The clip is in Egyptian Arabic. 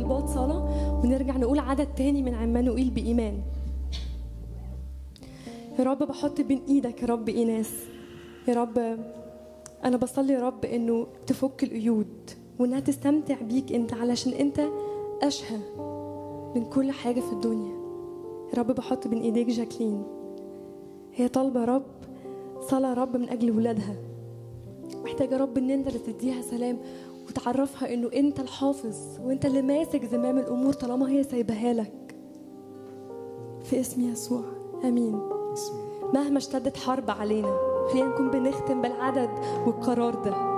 طلبات صلاة ونرجع نقول عدد تاني من عمانوئيل بإيمان يا رب بحط بين ايدك يا رب ايناس يا رب انا بصلي يا رب انه تفك القيود وانها تستمتع بيك انت علشان انت اشهى من كل حاجه في الدنيا يا رب بحط بين ايديك جاكلين هي طالبه يا رب صلاه يا رب من اجل ولادها محتاجه يا رب ان انت اللي تديها سلام وتعرفها انه انت الحافظ وانت اللي ماسك زمام الامور طالما هي سايبها لك في اسم يسوع امين مهما اشتدت حرب علينا خلينا نكون بنختم بالعدد والقرار ده